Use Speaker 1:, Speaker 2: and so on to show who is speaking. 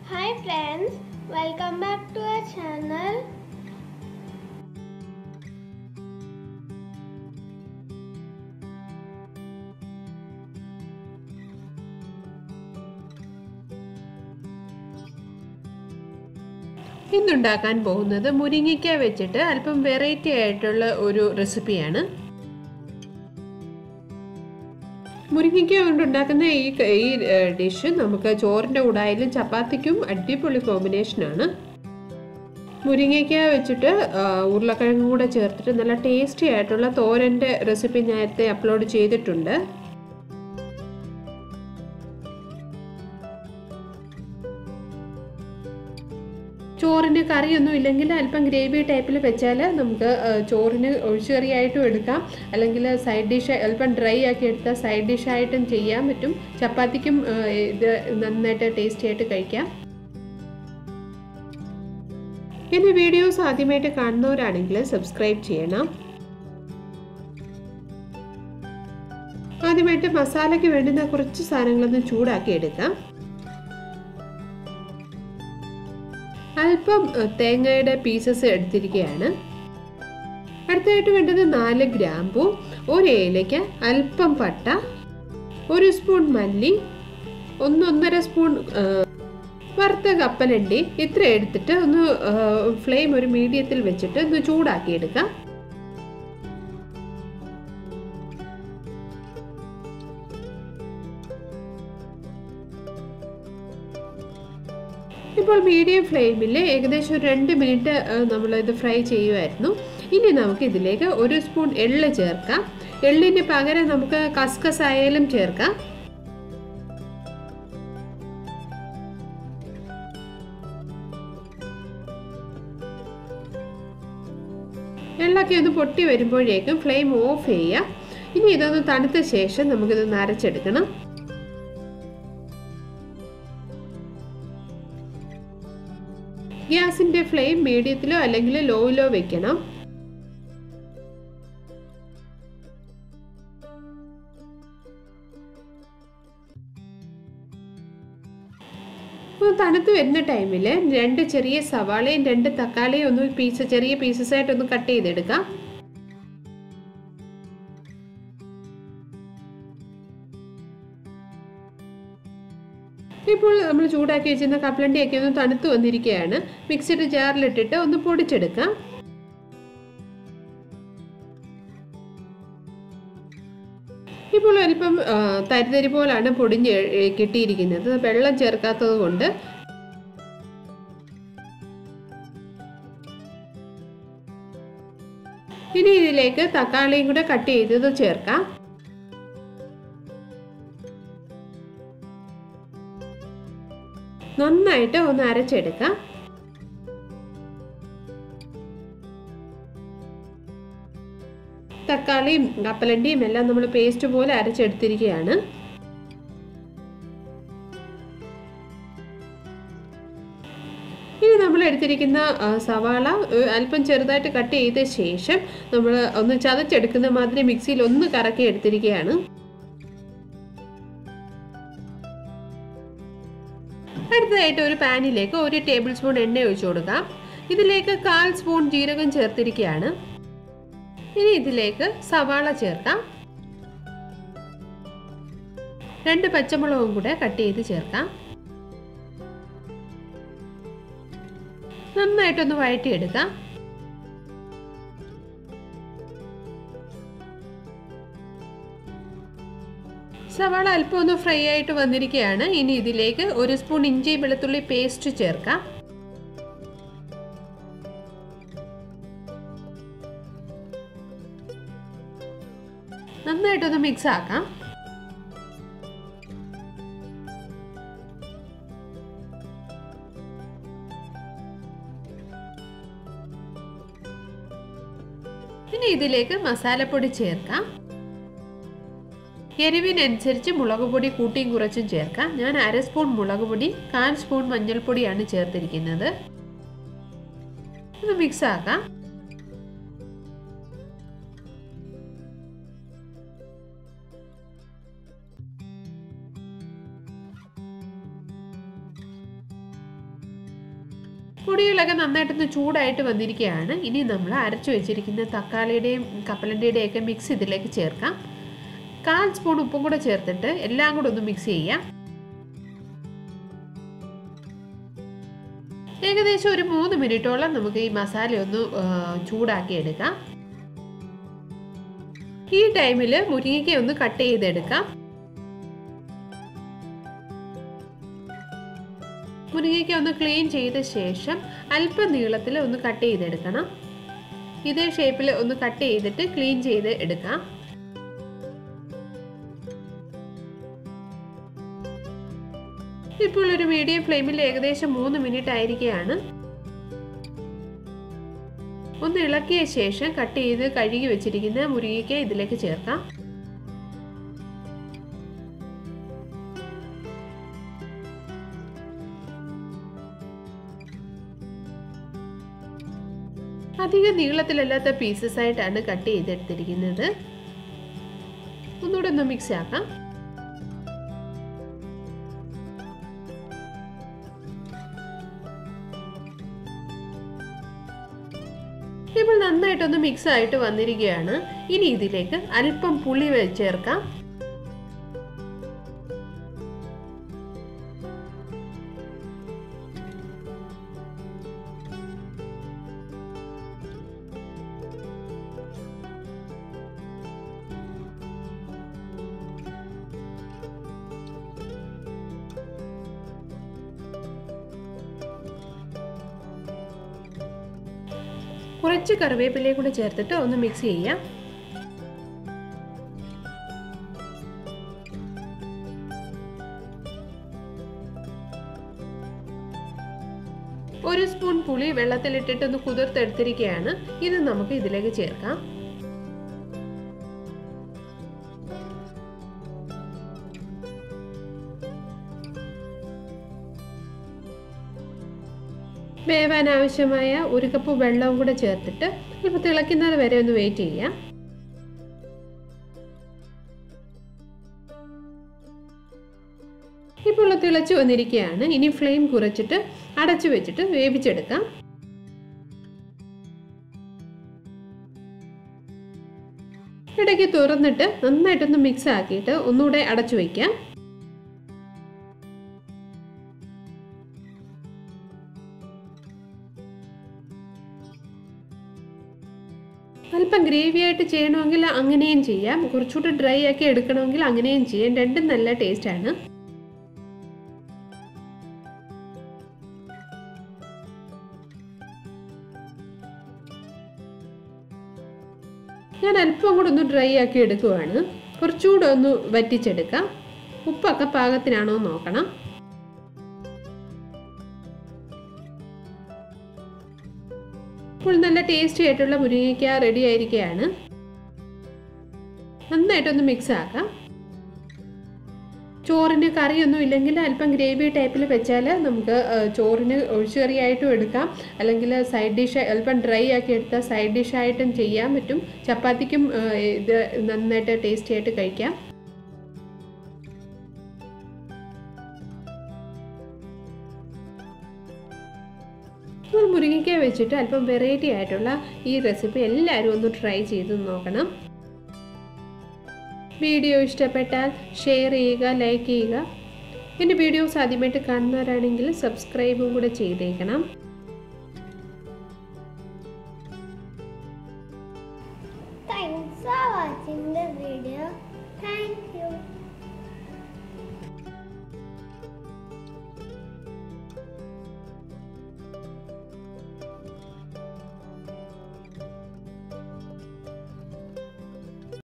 Speaker 1: Hi friends, welcome back to our channel.
Speaker 2: ഇന്നുണ്ടാക്കാൻ പോകുന്നത് മുരിങ്ങയ്ക്ക വെച്ചിട്ട് അല്പം വെറൈറ്റി ആയിട്ടുള്ള ഒരു റെസിപ്പിയാണ് മുരിങ്ങയ്ക്ക കൊണ്ടുണ്ടാക്കുന്ന ഈ ക- ഈ ഡിഷ് നമുക്ക് ചോറിൻ്റെ കൂടായാലും ചപ്പാത്തിക്കും അടിപൊളി കോമ്പിനേഷനാണ് മുരിങ്ങയ്ക്ക വെച്ചിട്ട് ആ, ഉരുളക്കിഴങ്ങും കൂടെ ചേർത്തിട്ട് നല്ല ടേസ്റ്റി ആയിട്ടുള്ള തോരൻ്റെ റെസിപ്പി നേരത്തെ അപ്ലോഡ് ചെയ്തിട്ടുണ്ട് ചോറിന് കറിയൊന്നും ഇല്ലെങ്കിൽ അല്പം ഗ്രേവി ടൈപ്പിൽ വെച്ചാൽ നമുക്ക് ആ, ചോറിന് ഒഴിച്ചുകറിയായിട്ടും എടുക്കാം അല്ലെങ്കിൽ സൈഡ് ഡിഷ് അല്പം ഡ്രൈ ആക്കി എടുത്താൽ സൈഡ് ഡിഷായിട്ടും ചെയ്യാൻ പറ്റും ചപ്പാത്തിക്കും ആ, ഇത് നന്നായിട്ട് ടേസ്റ്റി ആയിട്ട് കഴിക്കാം എൻ്റെ വീഡിയോസ് ആദ്യമായിട്ട് കാണുന്നവരാണെങ്കിൽ സബ്സ്ക്രൈബ് ചെയ്യണം ആദ്യമായിട്ട് മസാലയ്ക്ക് വേണ്ടുന്ന കുറച്ച് സാധനങ്ങളൊന്ന് ചൂടാക്കി എടുക്കാം അല്പം ഏഹ്, തേങ്ങയുടെ പീസസ് എടുത്തിരിക്കുകയാണ് അടുത്തായിട്ട് വേണ്ടത് നാല് ഗ്രാമ്പു ഒരു ഏലയ്ക്ക അല്പം പട്ട ഒരു സ്പൂൺ മല്ലി ഒന്നൊന്നര സ്പൂൺ ഏഹ്, വറുത്ത കപ്പലണ്ടി ഇത്ര എടുത്തിട്ട് ഒന്ന് ഫ്ലെയിം ഒരു മീഡിയത്തിൽ വെച്ചിട്ട് ഒന്ന് ചൂടാക്കി എടുക്കാം ഇപ്പോൾ മീഡിയം ഫ്ലെയിമിൽ ഏകദേശം ഒരു രണ്ട് മിനിറ്റ് നമ്മൾ ഇത് ഫ്രൈ ചെയ്യുമായിരുന്നു ഇനി നമുക്ക് ഇതിലേക്ക് ഒരു സ്പൂൺ എള്ള് ചേർക്കാം എള്ളിന് പകരം നമുക്ക് കസ്കസ് ആയാലും ചേർക്കാം എള്ളൊക്കെ ഒന്ന് പൊട്ടി വരുമ്പോഴേക്കും ഫ്ലെയിം ഓഫ് ചെയ്യാം ഇനി ഇതൊന്ന് തണുത്ത ശേഷം നമുക്കിതൊന്ന് അരച്ചെടുക്കണം ഗ്യാസിന്റെ ഫ്ലെയിം മീഡിയത്തിലോ അല്ലെങ്കിൽ ലോയിലോ വെക്കണം തണുത്ത് വരുന്ന ടൈമിൽ രണ്ട് ചെറിയ സവാളയും രണ്ട് തക്കാളിയും ഒന്ന് പീസ് ചെറിയ പീസസ് ആയിട്ട് ഒന്ന് കട്ട് ചെയ്തെടുക്കാം ഇപ്പോൾ നമ്മൾ ചൂടാക്കി വെച്ചിരുന്ന കപ്പലണ്ടിയൊക്കെ ഒന്ന് തണുത്ത് വന്നിരിക്കുകയാണ് മിക്സിയുടെ ജാറിലിട്ടിട്ട് ഒന്ന് പൊടിച്ചെടുക്കാം ഇപ്പോൾ അല്പം ആ, തരിതരി പോലാണ് പൊടിഞ്ഞ് എ- കിട്ടിയിരിക്കുന്നത് വെള്ളം ചേർക്കാത്തത് കൊണ്ട് ഇനി ഇതിലേക്ക് തക്കാളിയും കൂടെ കട്ട് ചെയ്തത് ചേർക്കാം നന്നായിട്ട് ഒന്ന് അരച്ചെടുക്കാം തക്കാളിയും കപ്പലണ്ടിയും എല്ലാം നമ്മൾ പേസ്റ്റ് പോലെ അരച്ചെടുത്തിരിക്കുകയാണ് ഇനി നമ്മൾ എടുത്തിരിക്കുന്ന ആ, സവാള ഏ, അല്പം ചെറുതായിട്ട് കട്ട് ചെയ്ത ശേഷം നമ്മൾ ഒന്ന് ചതച്ചെടുക്കുന്ന മാതിരി മിക്സിയിൽ ഒന്ന് കറക്കി എടുത്തിരിക്കുകയാണ് അടുത്തതായിട്ട് ഒരു പാനിലേക്ക് ഒരു ടേബിൾ സ്പൂൺ എണ്ണ ഒഴിച്ചു കൊടുക്കാം ഇതിലേക്ക് കാൽ സ്പൂൺ ജീരകം ചേർത്തിരിക്കുകയാണ് ഇനി ഇതിലേക്ക് സവാള ചേർക്കാം രണ്ട് പച്ചമുളകും കൂടെ കട്ട് ചെയ്ത് ചേർക്കാം നന്നായിട്ടൊന്ന് വഴറ്റിയെടുക്കാം സവാള അല്പം ഒന്ന് ഫ്രൈ ആയിട്ട് വന്നിരിക്കുകയാണ് ഇനി ഇതിലേക്ക് ഒരു സ്പൂൺ ഇഞ്ചി വെളുത്തുള്ളി പേസ്റ്റ് ചേർക്കാം നന്നായിട്ടൊന്ന് മിക്സ് ആക്കാം ഇനി ഇതിലേക്ക് മസാലപ്പൊടി ചേർക്കാം എരിവിനനുസരിച്ച് മുളക് പൊടി കൂട്ടിയും കുറച്ചും ചേർക്കാം ഞാൻ അര സ്പൂൺ മുളക് പൊടി കാൽ സ്പൂൺ മഞ്ഞൾപ്പൊടിയാണ് ചേർത്തിരിക്കുന്നത് ഇത് മിക്സ് ആക്കാം പൊടികളൊക്കെ നന്നായിട്ടൊന്ന് ചൂടായിട്ട് വന്നിരിക്കുകയാണ് ഇനി നമ്മൾ അരച്ചു വെച്ചിരിക്കുന്ന തക്കാളിയുടെയും കപ്പലണ്ടിയുടെയും ഒക്കെ മിക്സ് ഇതിലേക്ക് ചേർക്കാം കാൽ സ്പൂൺ ഉപ്പും കൂടെ ചേർത്തിട്ട് എല്ലാം കൂടെ ഒന്ന് മിക്സ് ചെയ്യാം ഏകദേശം ഒരു മൂന്ന് മിനിറ്റോളം നമുക്ക് ഈ മസാല ഒന്ന് ചൂടാക്കി എടുക്കാം ഈ ടൈമിൽ മുരിങ്ങയ്ക്ക ഒന്ന് കട്ട് ചെയ്തെടുക്കാം മുരിങ്ങയ്ക്ക ഒന്ന് ക്ലീൻ ചെയ്ത ശേഷം അല്പം നീളത്തിൽ ഒന്ന് കട്ട് ചെയ്തെടുക്കണം ഇതേ ഷേപ്പിൽ ഒന്ന് കട്ട് ചെയ്തിട്ട് ക്ലീൻ ചെയ്ത് എടുക്കാം ഇപ്പോൾ ഒരു മീഡിയം ഫ്ലെയിമിൽ ഏകദേശം മൂന്ന് മിനിറ്റ് ആയിരിക്കുകയാണ് ഒന്ന് ഇളക്കിയ ശേഷം കട്ട് ചെയ്ത് കഴുകി വെച്ചിരിക്കുന്ന മുരിങ്ങയ്ക്ക ഇതിലേക്ക് ചേർക്കാം അധികം നീളത്തിലല്ലാത്ത പീസസ് ആയിട്ടാണ് കട്ട് ചെയ്തെടുത്തിരിക്കുന്നത് ഒന്നുകൂടെ ഒന്ന് മിക്സ് ആക്കാം ഇപ്പോൾ നന്നായിട്ടൊന്ന് മിക്സ് ആയിട്ട് വന്നിരിക്കുകയാണ് ഇനി ഇതിലേക്ക് അല്പം പുളി ചേർക്കാം കുറച്ച് കറിവേപ്പിലയും കൂടെ ചേർത്തിട്ട് ഒന്ന് മിക്സ് ചെയ്യാം ഒരു സ്പൂൺ പുളി വെള്ളത്തിലിട്ടിട്ട് ഒന്ന് കുതിർത്തെടുത്തിരിക്കുകയാണ് ഇത് നമുക്ക് ഇതിലേക്ക് ചേർക്കാം വേവാൻ ആവശ്യമായ ഒരു കപ്പ് വെള്ളവും കൂടെ ചേർത്തിട്ട് ഇപ്പോൾ തിളയ്ക്കുന്നത് വരെ ഒന്ന് വെയിറ്റ് ചെയ്യാം ഇപ്പോൾ തിളച്ച് വന്നിരിക്കുകയാണ് ഇനി ഫ്ലെയിം കുറച്ചിട്ട് അടച്ചു വെച്ചിട്ട് വേവിച്ചെടുക്കാം ഇടയ്ക്ക് തുറന്നിട്ട് നന്നായിട്ടൊന്ന് മിക്സ് ആക്കിയിട്ട് ഒന്നുകൂടെ അടച്ചു വയ്ക്കാം അല്പം ഗ്രേവി ആയിട്ട് ചെയ്യണമെങ്കിൽ അങ്ങനെയും ചെയ്യാം കുറച്ചുകൂടി ഡ്രൈ ആക്കി എടുക്കണമെങ്കിൽ അങ്ങനെയും ചെയ്യാം രണ്ടും നല്ല ടേസ്റ്റാണ് ഞാൻ അല്പം കൂടെ ഒന്ന് ഡ്രൈ ആക്കി എടുക്കുവാണ് കുറച്ചുകൂടെ ഒന്ന് വറ്റിച്ചെടുക്കാം ഉപ്പൊക്കെ പാകത്തിനാണോ നോക്കണം ഇപ്പോൾ നല്ല ടേസ്റ്റി ആയിട്ടുള്ള മുരിങ്ങയ്ക്ക റെഡി ആയിരിക്കുകയാണ് നന്നായിട്ടൊന്ന് മിക്സ് ആക്കാം ചോറിന് കറിയൊന്നും ഇല്ലെങ്കിൽ അല്പം ഗ്രേവി ടൈപ്പിൽ വെച്ചാൽ നമുക്ക് ചോറിന് ഒഴിച്ചുകറിയായിട്ടും എടുക്കാം അല്ലെങ്കിൽ സൈഡ് ഡിഷ് അല്പം ഡ്രൈ ആക്കി എടുത്താൽ സൈഡ് ഡിഷായിട്ടും ചെയ്യാൻ പറ്റും ചപ്പാത്തിക്കും ഇത് നന്നായിട്ട് ടേസ്റ്റി ആയിട്ട് കഴിക്കാം നമ്മൾ മുരിങ്ങയ്ക്ക വെച്ചിട്ട് അല്പം വെറൈറ്റി ആയിട്ടുള്ള ഈ റെസിപ്പി എല്ലാവരും ഒന്ന് ട്രൈ ചെയ്ത് നോക്കണം വീഡിയോ ഇഷ്ടപ്പെട്ടാൽ ഷെയർ ചെയ്യുക ലൈക്ക് ചെയ്യുക എൻ്റെ വീഡിയോസ് ആദ്യമായിട്ട് കാണുന്നവരാണെങ്കിൽ സബ്സ്ക്രൈബും കൂടെ ചെയ്തേക്കണം